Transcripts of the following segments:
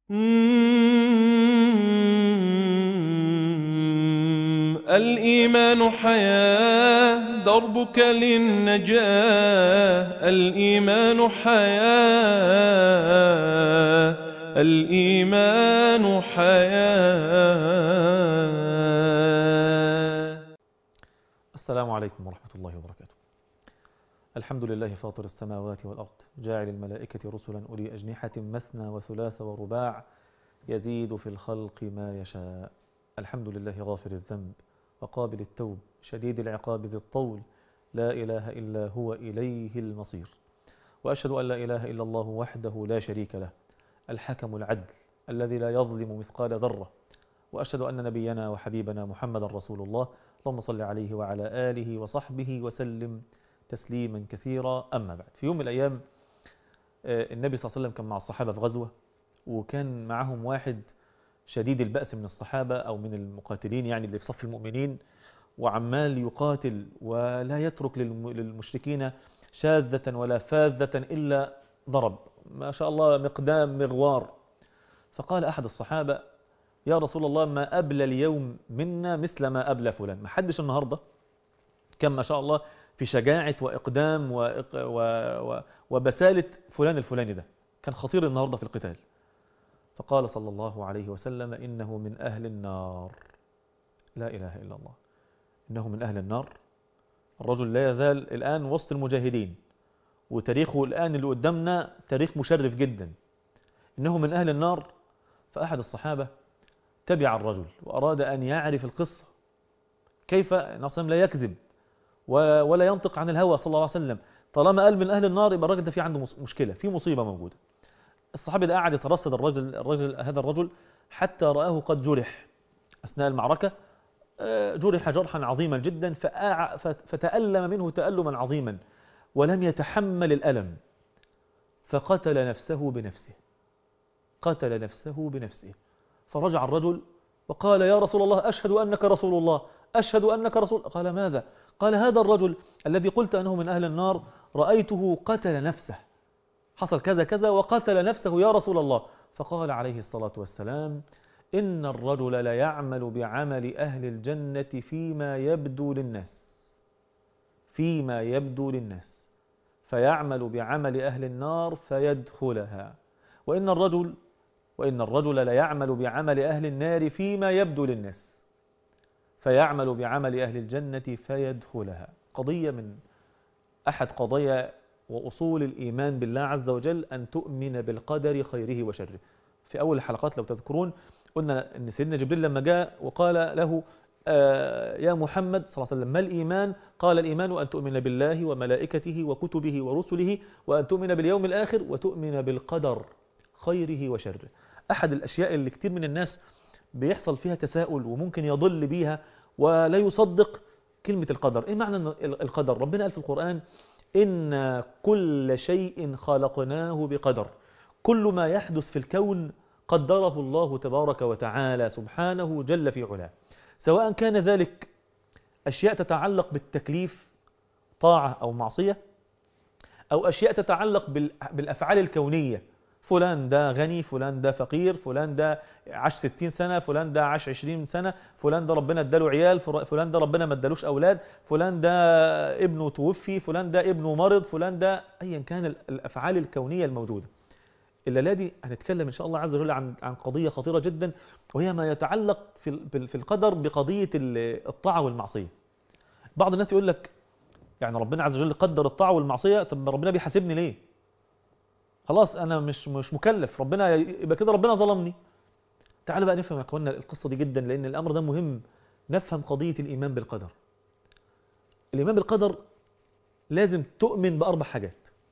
الإيمان حياة دربك للنجاة الإيمان حياة الإيمان حياة السلام عليكم ورحمة الله وبركاته الحمد لله فاطر السماوات والأرض جاعل الملائكة رسلا أولي أجنحة مثنى وثلاث ورباع يزيد في الخلق ما يشاء الحمد لله غافر الذنب وقابل التوب شديد العقاب ذي الطول لا إله إلا هو إليه المصير وأشهد أن لا إله إلا الله وحده لا شريك له الحكم العدل الذي لا يظلم مثقال ذرة وأشهد أن نبينا وحبيبنا محمد رسول الله اللهم صل عليه وعلى آله وصحبه وسلم تسليما كثيرا أما بعد في يوم من الأيام النبي صلى الله عليه وسلم كان مع الصحابة في غزوة وكان معهم واحد شديد البأس من الصحابة أو من المقاتلين يعني اللي في صف المؤمنين وعمال يقاتل ولا يترك للمشركين شاذة ولا فاذة إلا ضرب ما شاء الله مقدام مغوار فقال أحد الصحابة يا رسول الله ما أبلى اليوم منا مثل ما أبلى فلان ما حدش النهاردة كان ما شاء الله في شجاعة وإقدام وإق... و... و... وبسالة فلان الفلاني ده كان خطير النهاردة في القتال فقال صلى الله عليه وسلم إنه من أهل النار لا إله إلا الله إنه من أهل النار الرجل لا يزال الآن وسط المجاهدين وتاريخه الآن اللي قدامنا تاريخ مشرف جدا إنه من أهل النار فأحد الصحابة تبع الرجل وأراد أن يعرف القصة كيف نصم لا يكذب ولا ينطق عن الهوى صلى الله عليه وسلم طالما قال من أهل النار يبقى الراجل ده في عنده مشكلة في مصيبة موجودة الصحابي ده قاعد يترصد الرجل, الرجل هذا الرجل حتى رآه قد جرح أثناء المعركة جرح جرحا عظيما جدا فتألم منه تألما عظيما ولم يتحمل الألم فقتل نفسه بنفسه قتل نفسه بنفسه فرجع الرجل وقال يا رسول الله أشهد أنك رسول الله أشهد أنك رسول قال ماذا قال هذا الرجل الذي قلت أنه من أهل النار رأيته قتل نفسه حصل كذا كذا وقتل نفسه يا رسول الله فقال عليه الصلاة والسلام إن الرجل لا يعمل بعمل أهل الجنة فيما يبدو للناس فيما يبدو للناس فيعمل بعمل أهل النار فيدخلها وإن الرجل وإن الرجل لا يعمل بعمل أهل النار فيما يبدو للناس فيعمل بعمل أهل الجنة فيدخلها قضية من أحد قضايا وأصول الإيمان بالله عز وجل أن تؤمن بالقدر خيره وشره في أول الحلقات لو تذكرون قلنا أن سيدنا جبريل لما جاء وقال له آه يا محمد صلى الله عليه وسلم ما الإيمان قال الإيمان أن تؤمن بالله وملائكته وكتبه ورسله وأن تؤمن باليوم الآخر وتؤمن بالقدر خيره وشره أحد الأشياء اللي كتير من الناس بيحصل فيها تساؤل وممكن يضل بيها ولا يصدق كلمة القدر إيه معنى القدر ربنا قال في القرآن إن كل شيء خلقناه بقدر كل ما يحدث في الكون قدره الله تبارك وتعالى سبحانه جل في علاه سواء كان ذلك أشياء تتعلق بالتكليف طاعة أو معصية أو أشياء تتعلق بالأفعال الكونية فلان ده غني فلان ده فقير فلان ده عاش 60 سنة فلان ده عاش 20 سنة فلان ده ربنا اداله عيال فلان ده ربنا ما ادالوش أولاد فلان ده ابنه توفي فلان ده ابنه مرض فلان ده أيا كان الأفعال الكونية الموجودة الليلة دي هنتكلم إن شاء الله عز وجل عن عن قضية خطيرة جدا وهي ما يتعلق في في القدر بقضية الطاعة والمعصية بعض الناس يقول لك يعني ربنا عز وجل قدر الطاعة والمعصية طب ربنا بيحاسبني ليه خلاص انا مش مش مكلف ربنا يبقى كده ربنا ظلمني تعالوا بقى نفهم يا اخوانا القصه دي جدا لان الامر ده مهم نفهم قضيه الايمان بالقدر الايمان بالقدر لازم تؤمن باربع حاجات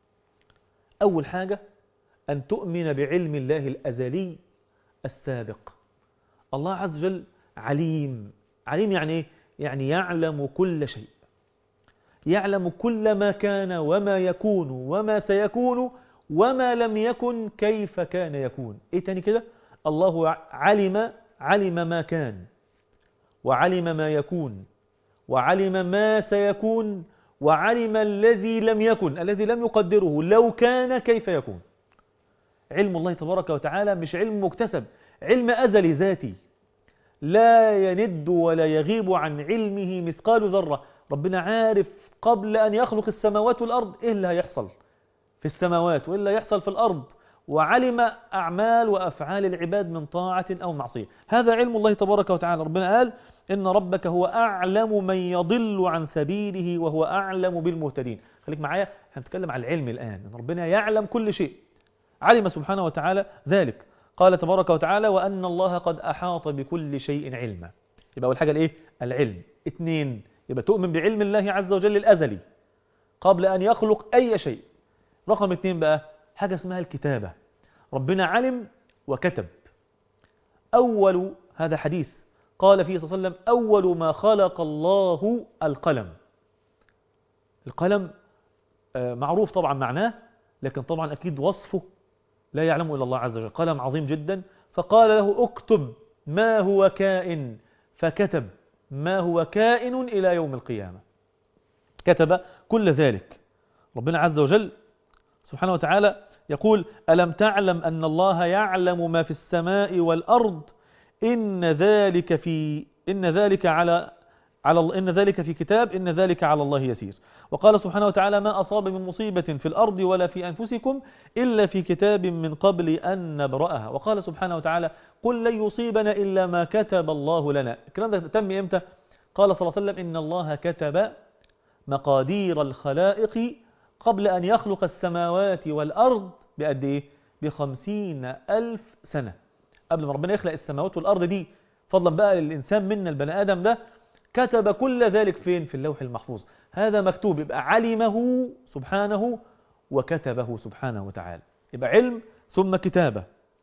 اول حاجه ان تؤمن بعلم الله الازلي السابق الله عز وجل عليم عليم يعني ايه يعني يعلم كل شيء يعلم كل ما كان وما يكون وما سيكون وما لم يكن كيف كان يكون ايه تاني كده الله علم علم ما كان وعلم ما يكون وعلم ما سيكون وعلم الذي لم يكن الذي لم يقدره لو كان كيف يكون علم الله تبارك وتعالى مش علم مكتسب علم أزلي ذاتي لا يند ولا يغيب عن علمه مثقال ذرة ربنا عارف قبل أن يخلق السماوات والأرض إيه اللي هيحصل في السماوات وإيه اللي هيحصل في الأرض وعلم أعمال وأفعال العباد من طاعة أو معصية هذا علم الله تبارك وتعالى ربنا قال إن ربك هو أعلم من يضل عن سبيله وهو أعلم بالمهتدين خليك معايا احنا بنتكلم على العلم الآن إن ربنا يعلم كل شيء علم سبحانه وتعالى ذلك قال تبارك وتعالى وأن الله قد أحاط بكل شيء علما يبقى أول حاجة الإيه؟ العلم اثنين يبقى تؤمن بعلم الله عز وجل الأزلي قبل أن يخلق أي شيء رقم اثنين بقى حاجة اسمها الكتابة ربنا علم وكتب أول هذا حديث قال فيه صلى الله عليه وسلم أول ما خلق الله القلم القلم آه، معروف طبعا معناه لكن طبعا أكيد وصفه لا يعلمه إلا الله عز وجل قلم عظيم جدا فقال له اكتب ما هو كائن فكتب ما هو كائن إلى يوم القيامة كتب كل ذلك ربنا عز وجل سبحانه وتعالى يقول ألم تعلم أن الله يعلم ما في السماء والأرض إن ذلك في إن ذلك على على ال- إن ذلك في كتاب إن ذلك على الله يسير وقال سبحانه وتعالى ما أصاب من مصيبة في الأرض ولا في أنفسكم إلا في كتاب من قبل أن نبرأها وقال سبحانه وتعالى قل لن يصيبنا إلا ما كتب الله لنا الكلام ده تم إمتى قال صلى الله عليه وسلم إن الله كتب مقادير الخلائق قبل أن يخلق السماوات والأرض بقد إيه؟ بخمسين ألف سنة قبل ما ربنا يخلق السماوات والأرض دي فضلا بقى للإنسان منا البني آدم ده كتب كل ذلك فين في اللوح المحفوظ هذا مكتوب يبقى علمه سبحانه وكتبه سبحانه وتعالى يبقى علم ثم كتابة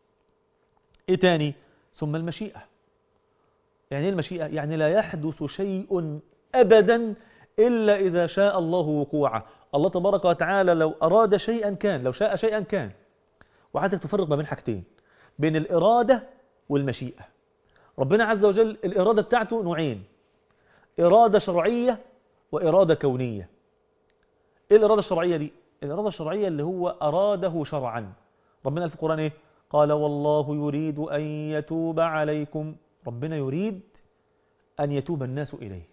ايه تاني ثم المشيئة يعني ايه المشيئة يعني لا يحدث شيء أبدا إلا إذا شاء الله وقوعه الله تبارك وتعالى لو أراد شيئا كان لو شاء شيئا كان وعايزك تفرق ما بين حاجتين بين الإرادة والمشيئة ربنا عز وجل الإرادة بتاعته نوعين إرادة شرعية وإرادة كونية إيه الإرادة الشرعية دي؟ الإرادة الشرعية اللي هو أراده شرعا ربنا قال في القرآن إيه؟ قال والله يريد أن يتوب عليكم ربنا يريد أن يتوب الناس إليه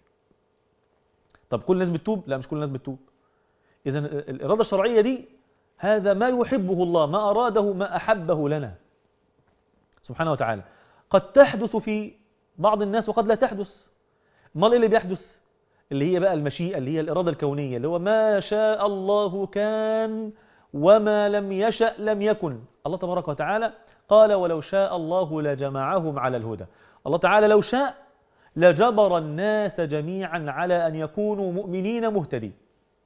طب كل الناس بتتوب؟ لا مش كل الناس بتتوب إذا الإرادة الشرعية دي هذا ما يحبه الله ما أراده ما أحبه لنا سبحانه وتعالى قد تحدث في بعض الناس وقد لا تحدث امال ايه اللي بيحدث اللي هي بقى المشيئة اللي هي الإرادة الكونية اللي هو ما شاء الله كان وما لم يشأ لم يكن الله تبارك وتعالى قال ولو شاء الله لجمعهم على الهدى الله تعالى لو شاء لجبر الناس جميعا على أن يكونوا مؤمنين مهتدين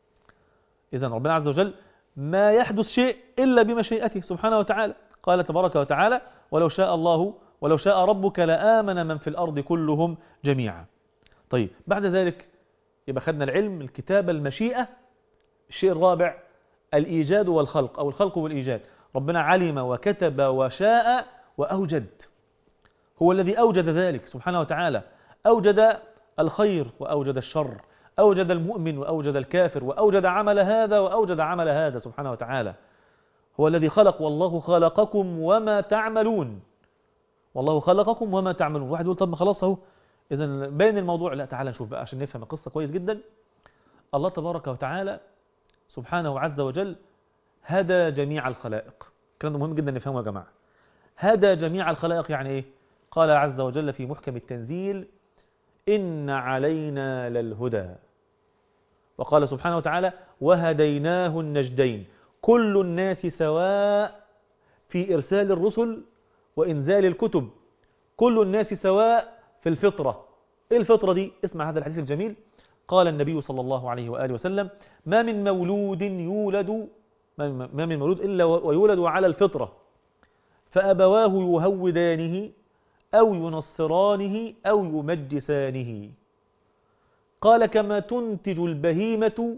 إذا ربنا عز وجل ما يحدث شيء إلا بمشيئته سبحانه وتعالى قال تبارك وتعالى ولو شاء الله ولو شاء ربك لآمن من في الأرض كلهم جميعا طيب بعد ذلك يبقى خدنا العلم الكتابة المشيئة الشيء الرابع الإيجاد والخلق أو الخلق والإيجاد ربنا علم وكتب وشاء وأوجد هو الذي أوجد ذلك سبحانه وتعالى أوجد الخير وأوجد الشر أوجد المؤمن وأوجد الكافر وأوجد عمل هذا وأوجد عمل هذا سبحانه وتعالى هو الذي خلق والله خلقكم وما تعملون والله خلقكم وما تعملون واحد يقول طب ما خلاص اهو اذا باين الموضوع لا تعالى نشوف بقى عشان نفهم القصة كويس جدا الله تبارك وتعالى سبحانه عز وجل هدى جميع الخلائق الكلام ده مهم جدا نفهمه يا جماعة هدى جميع الخلائق يعني ايه قال عز وجل في محكم التنزيل إن علينا للهدى وقال سبحانه وتعالى وهديناه النجدين كل الناس سواء في إرسال الرسل وإنزال الكتب كل الناس سواء في الفطرة إيه الفطرة دي؟ اسمع هذا الحديث الجميل قال النبي صلى الله عليه وآله وسلم ما من مولود يولد ما من مولود إلا ويولد على الفطرة فأبواه يهودانه أو ينصرانه أو يمجسانه قال كما تنتج البهيمة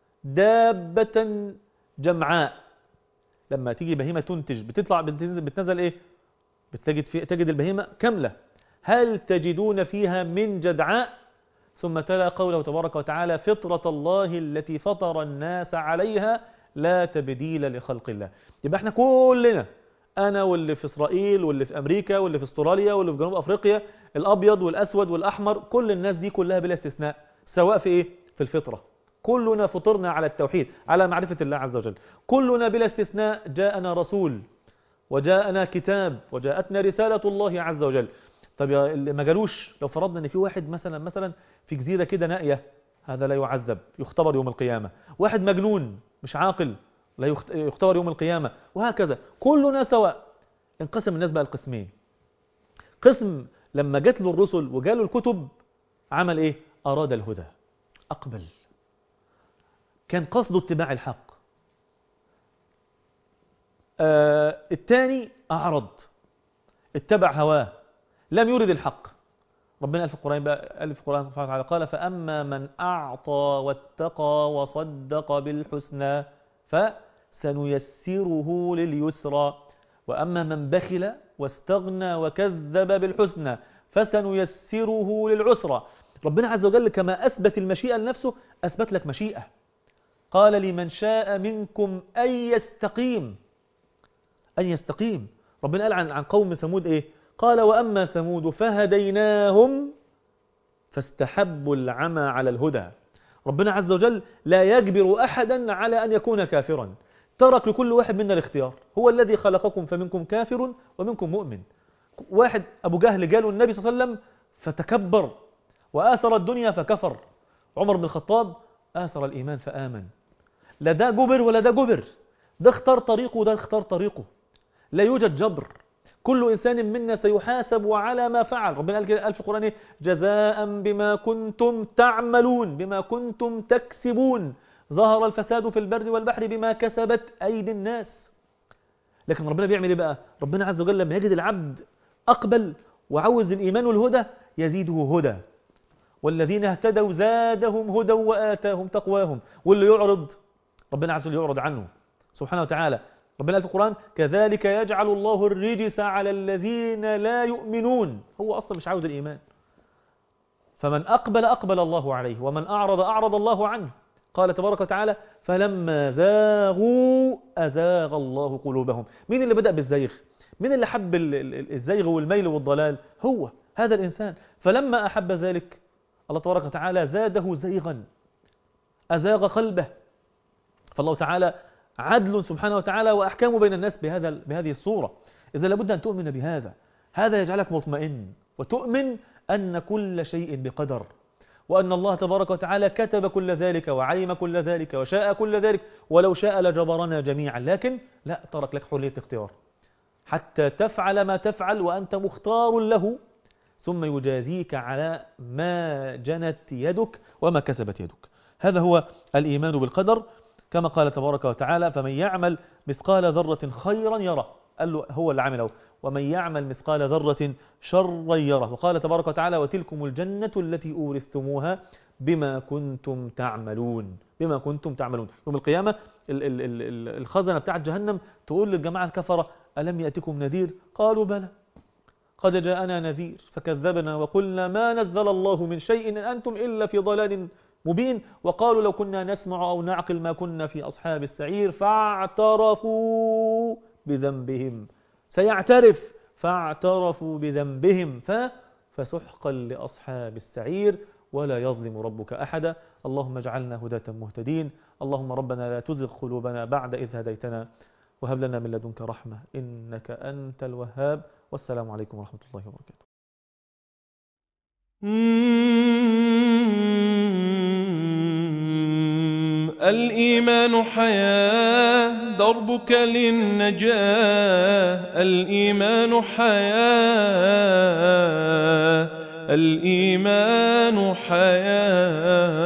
دابة جمعاء لما تيجي بهيمة تنتج بتطلع بتنزل, بتنزل ايه بتجد, في تجد البهيمة كاملة هل تجدون فيها من جدعاء ثم تلا قوله تبارك وتعالى فطرة الله التي فطر الناس عليها لا تبديل لخلق الله يبقى احنا كلنا أنا واللي في إسرائيل واللي في أمريكا واللي في استراليا واللي في جنوب أفريقيا الأبيض والأسود والأحمر كل الناس دي كلها بلا استثناء سواء في إيه؟ في الفطرة كلنا فطرنا على التوحيد على معرفة الله عز وجل كلنا بلا استثناء جاءنا رسول وجاءنا كتاب وجاءتنا رسالة الله عز وجل طب يا اللي ما جالوش لو فرضنا ان في واحد مثلا مثلا في جزيرة كده نائية هذا لا يعذب يختبر يوم القيامة واحد مجنون مش عاقل لا يخت- يختبر يوم القيامة وهكذا كلنا سواء انقسم الناس بقى القسمين قسم لما جت له الرسل وجاله الكتب عمل ايه اراد الهدى اقبل كان قصده اتباع الحق آه الثاني اعرض اتبع هواه لم يرد الحق ربنا قال في القرآن بقى قال في القرآن سبحانه وتعالى قال فأما من أعطى واتقى وصدق بالحسنى فسنيسره لليسرى وأما من بخل واستغنى وكذب بالحسنى فسنيسره للعسرى ربنا عز وجل كما أثبت المشيئة لنفسه أثبت لك مشيئة قال لمن شاء منكم أن يستقيم أن يستقيم ربنا قال عن عن قوم ثمود إيه قال وأما ثمود فهديناهم فاستحبوا العمى على الهدى ربنا عز وجل لا يجبر أحدا على أن يكون كافرا ترك لكل واحد منا الاختيار هو الذي خلقكم فمنكم كافر ومنكم مؤمن واحد أبو جهل جاله النبي صلى الله عليه وسلم فتكبر وآثر الدنيا فكفر عمر بن الخطاب آثر الإيمان فآمن لا ده جبر ولا ده جبر ده اختار طريقه وده اختار طريقه لا يوجد جبر كل إنسان منا سيحاسب على ما فعل ربنا قال كده قال في القرآن إيه؟ جزاء بما كنتم تعملون بما كنتم تكسبون ظهر الفساد في البر والبحر بما كسبت أيدي الناس لكن ربنا بيعمل إيه بقى ربنا عز وجل لما يجد العبد أقبل وعوز الإيمان والهدى يزيده هدى والذين اهتدوا زادهم هدى وآتاهم تقواهم واللي يعرض ربنا عز وجل يعرض عنه سبحانه وتعالى ربنا قال في القرآن كذلك يجعل الله الرجس على الذين لا يؤمنون هو أصلا مش عاوز الإيمان فمن أقبل أقبل الله عليه ومن أعرض أعرض الله عنه قال تبارك وتعالى فلما زاغوا أزاغ الله قلوبهم مين اللي بدأ بالزيغ مين اللي حب ال- ال- الزيغ والميل والضلال هو هذا الإنسان فلما أحب ذلك الله تبارك وتعالى زاده زيغا أزاغ قلبه فالله تعالى عدل سبحانه وتعالى وأحكامه بين الناس بهذا بهذه الصورة إذا لابد أن تؤمن بهذا هذا يجعلك مطمئن وتؤمن أن كل شيء بقدر وأن الله تبارك وتعالى كتب كل ذلك وعلم كل ذلك وشاء كل ذلك ولو شاء لجبرنا جميعا لكن لا ترك لك حرية اختيار حتى تفعل ما تفعل وأنت مختار له ثم يجازيك على ما جنت يدك وما كسبت يدك هذا هو الإيمان بالقدر كما قال تبارك وتعالى فمن يعمل مثقال ذرة خيرا يره قال له هو اللي عمله ومن يعمل مثقال ذرة شرا يره وقال تبارك وتعالى وتلكم الجنة التي أورثتموها بما كنتم تعملون بما كنتم تعملون يوم القيامة ال- ال- ال- ال- الخزنة بتاعت جهنم تقول للجماعة الكفرة ألم يأتكم نذير قالوا بلى قد جاءنا نذير فكذبنا وقلنا ما نزل الله من شيء إن أنتم إلا في ضلال مبين وقالوا لو كنا نسمع أو نعقل ما كنا في أصحاب السعير فاعترفوا بذنبهم سيعترف فاعترفوا بذنبهم ف فسحقا لأصحاب السعير ولا يظلم ربك أحدا اللهم اجعلنا هداة مهتدين اللهم ربنا لا تزغ قلوبنا بعد إذ هديتنا وهب لنا من لدنك رحمة إنك أنت الوهاب والسلام عليكم ورحمة الله وبركاته مم. الإيمان حياة دربك للنجاة الإيمان حياة الإيمان حياة